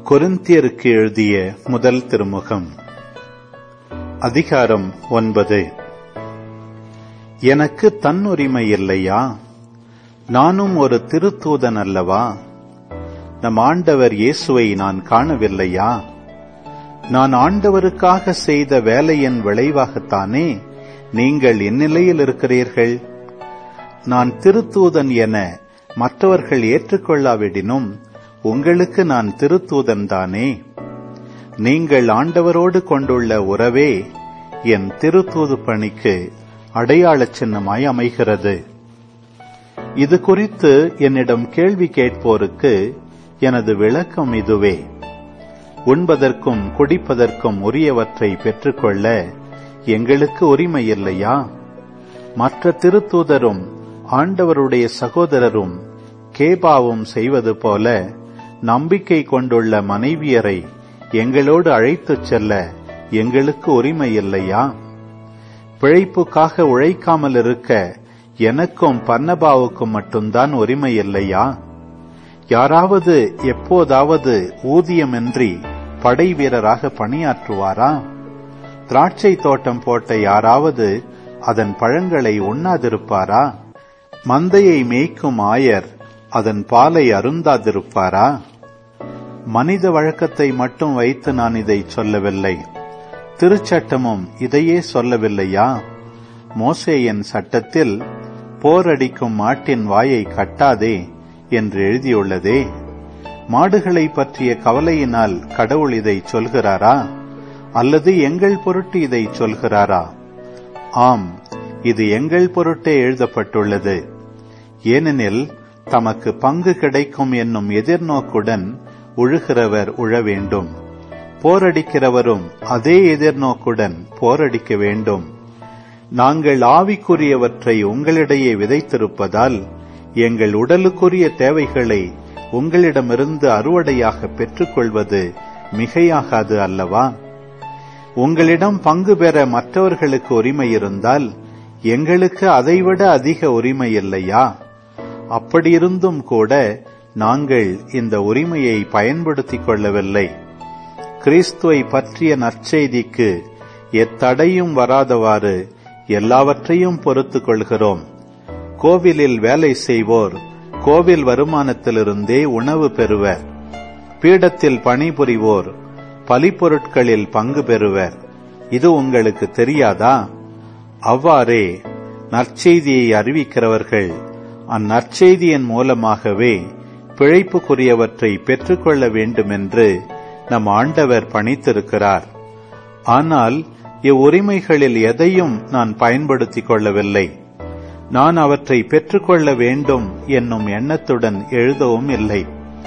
கொரிந்தியருக்கு எழுதிய முதல் திருமுகம் அதிகாரம் ஒன்பது எனக்கு தன்னுரிமை இல்லையா நானும் ஒரு திருத்தூதன் அல்லவா நம் ஆண்டவர் இயேசுவை நான் காணவில்லையா நான் ஆண்டவருக்காக செய்த வேலையின் விளைவாகத்தானே நீங்கள் இந்நிலையில் இருக்கிறீர்கள் நான் திருத்தூதன் என மற்றவர்கள் ஏற்றுக்கொள்ளாவிடினும் உங்களுக்கு நான் திருத்தூதன் தானே நீங்கள் ஆண்டவரோடு கொண்டுள்ள உறவே என் திருத்தூது பணிக்கு அடையாள சின்னமாய் அமைகிறது இது குறித்து என்னிடம் கேள்வி கேட்போருக்கு எனது விளக்கம் இதுவே உண்பதற்கும் குடிப்பதற்கும் உரியவற்றை பெற்றுக்கொள்ள எங்களுக்கு உரிமை இல்லையா மற்ற திருத்தூதரும் ஆண்டவருடைய சகோதரரும் கேபாவும் செய்வது போல நம்பிக்கை கொண்டுள்ள மனைவியரை எங்களோடு அழைத்துச் செல்ல எங்களுக்கு உரிமை இல்லையா பிழைப்புக்காக உழைக்காமல் இருக்க எனக்கும் பன்னபாவுக்கும் மட்டும்தான் உரிமை இல்லையா யாராவது எப்போதாவது ஊதியமின்றி படை வீரராக பணியாற்றுவாரா திராட்சை தோட்டம் போட்ட யாராவது அதன் பழங்களை உண்ணாதிருப்பாரா மந்தையை மேய்க்கும் ஆயர் அதன் பாலை அருந்தாதிருப்பாரா மனித வழக்கத்தை மட்டும் வைத்து நான் இதை சொல்லவில்லை திருச்சட்டமும் இதையே சொல்லவில்லையா மோசேயின் சட்டத்தில் போரடிக்கும் மாட்டின் வாயை கட்டாதே என்று எழுதியுள்ளதே மாடுகளை பற்றிய கவலையினால் கடவுள் இதை சொல்கிறாரா அல்லது எங்கள் பொருட்டு இதை சொல்கிறாரா ஆம் இது எங்கள் பொருட்டே எழுதப்பட்டுள்ளது ஏனெனில் தமக்கு பங்கு கிடைக்கும் என்னும் எதிர்நோக்குடன் உழுகிறவர் உழ வேண்டும் போரடிக்கிறவரும் அதே எதிர்நோக்குடன் போரடிக்க வேண்டும் நாங்கள் ஆவிக்குரியவற்றை உங்களிடையே விதைத்திருப்பதால் எங்கள் உடலுக்குரிய தேவைகளை உங்களிடமிருந்து அறுவடையாக பெற்றுக்கொள்வது மிகையாகாது அல்லவா உங்களிடம் பங்கு பெற மற்றவர்களுக்கு உரிமை இருந்தால் எங்களுக்கு அதைவிட அதிக உரிமை இல்லையா அப்படியிருந்தும் கூட நாங்கள் இந்த உரிமையை பயன்படுத்திக் கொள்ளவில்லை கிறிஸ்துவை பற்றிய நற்செய்திக்கு எத்தடையும் வராதவாறு எல்லாவற்றையும் பொறுத்துக் கொள்கிறோம் கோவிலில் வேலை செய்வோர் கோவில் வருமானத்திலிருந்தே உணவு பெறுவர் பீடத்தில் பணிபுரிவோர் பலிப்பொருட்களில் பங்கு பெறுவர் இது உங்களுக்கு தெரியாதா அவ்வாறே நற்செய்தியை அறிவிக்கிறவர்கள் அந்நற்செய்தியின் மூலமாகவே பிழைப்புக்குரியவற்றை பெற்றுக்கொள்ள வேண்டுமென்று நம் ஆண்டவர் பணித்திருக்கிறார் ஆனால் இவ்வுரிமைகளில் எதையும் நான் பயன்படுத்திக் கொள்ளவில்லை நான் அவற்றை பெற்றுக்கொள்ள வேண்டும் என்னும் எண்ணத்துடன் எழுதவும் இல்லை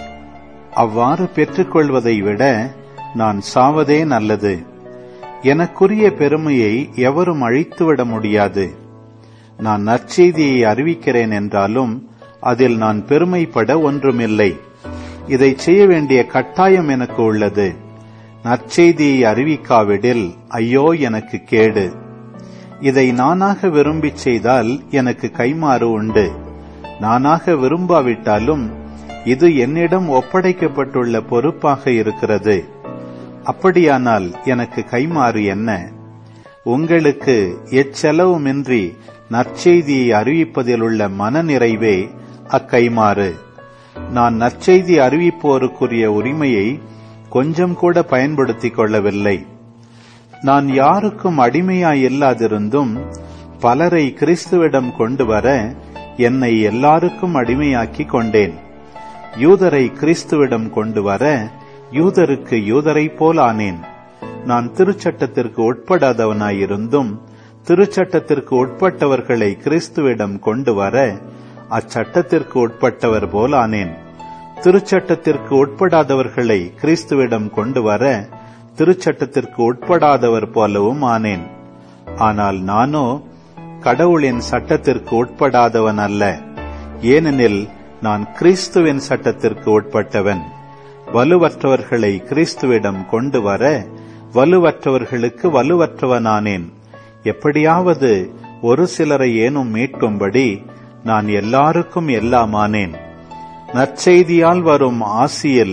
அவ்வாறு பெற்றுக்கொள்வதை விட நான் சாவதே நல்லது எனக்குரிய பெருமையை எவரும் அழித்துவிட முடியாது நான் நற்செய்தியை அறிவிக்கிறேன் என்றாலும் அதில் நான் பெருமைப்பட ஒன்றுமில்லை இதை செய்ய வேண்டிய கட்டாயம் எனக்கு உள்ளது நற்செய்தியை அறிவிக்காவிடில் ஐயோ எனக்கு கேடு இதை நானாக விரும்பிச் செய்தால் எனக்கு கைமாறு உண்டு நானாக விரும்பாவிட்டாலும் இது என்னிடம் ஒப்படைக்கப்பட்டுள்ள பொறுப்பாக இருக்கிறது அப்படியானால் எனக்கு கைமாறு என்ன உங்களுக்கு எச்செலவுமின்றி நற்செய்தியை அறிவிப்பதில் உள்ள மனநிறைவே அக்கைமாறு நான் நற்செய்தி அறிவிப்போருக்குரிய உரிமையை கொஞ்சம் கூட பயன்படுத்திக் கொள்ளவில்லை நான் யாருக்கும் அடிமையாய் இல்லாதிருந்தும் பலரை கிறிஸ்துவிடம் கொண்டு வர என்னை எல்லாருக்கும் அடிமையாக்கி கொண்டேன் யூதரை கிறிஸ்துவிடம் கொண்டு வர யூதருக்கு யூதரை போல் ஆனேன் நான் திருச்சட்டத்திற்கு உட்படாதவனாயிருந்தும் திருச்சட்டத்திற்கு உட்பட்டவர்களை கிறிஸ்துவிடம் கொண்டு வர அச்சட்டத்திற்கு உட்பட்டவர் போல் ஆனேன் திருச்சட்டத்திற்கு உட்படாதவர்களை கிறிஸ்துவிடம் கொண்டு வர திருச்சட்டத்திற்கு உட்படாதவர் போலவும் ஆனேன் ஆனால் நானோ கடவுளின் சட்டத்திற்கு உட்படாதவன் அல்ல ஏனெனில் நான் கிறிஸ்துவின் சட்டத்திற்கு உட்பட்டவன் வலுவற்றவர்களை கிறிஸ்துவிடம் கொண்டு வர வலுவற்றவர்களுக்கு வலுவற்றவனானேன் எப்படியாவது ஒரு சிலரை ஏனும் மீட்கும்படி நான் எல்லாருக்கும் எல்லாமானேன் நற்செய்தியால் வரும் ஆசியில்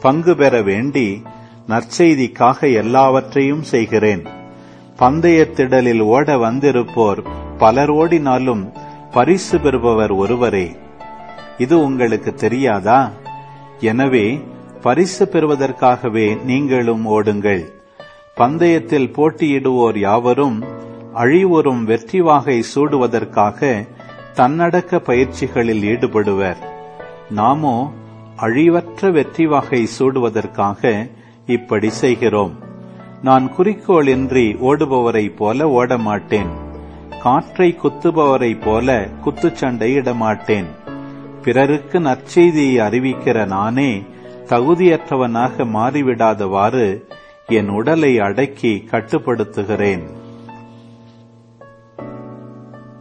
பங்கு பெற வேண்டி நற்செய்திக்காக எல்லாவற்றையும் செய்கிறேன் பந்தயத்திடலில் ஓட வந்திருப்போர் பலர் ஓடினாலும் பரிசு பெறுபவர் ஒருவரே இது உங்களுக்கு தெரியாதா எனவே பரிசு பெறுவதற்காகவே நீங்களும் ஓடுங்கள் பந்தயத்தில் போட்டியிடுவோர் யாவரும் அழிவுறும் வெற்றி வாகை சூடுவதற்காக தன்னடக்க பயிற்சிகளில் ஈடுபடுவர் நாமோ அழிவற்ற வெற்றி வாகை சூடுவதற்காக இப்படி செய்கிறோம் நான் குறிக்கோளின்றி ஓடுபவரைப் போல ஓடமாட்டேன் காற்றை குத்துபவரைப் போல குத்துச்சண்டை இடமாட்டேன் பிறருக்கு நற்செய்தியை அறிவிக்கிற நானே தகுதியற்றவனாக மாறிவிடாதவாறு என் உடலை அடக்கி கட்டுப்படுத்துகிறேன்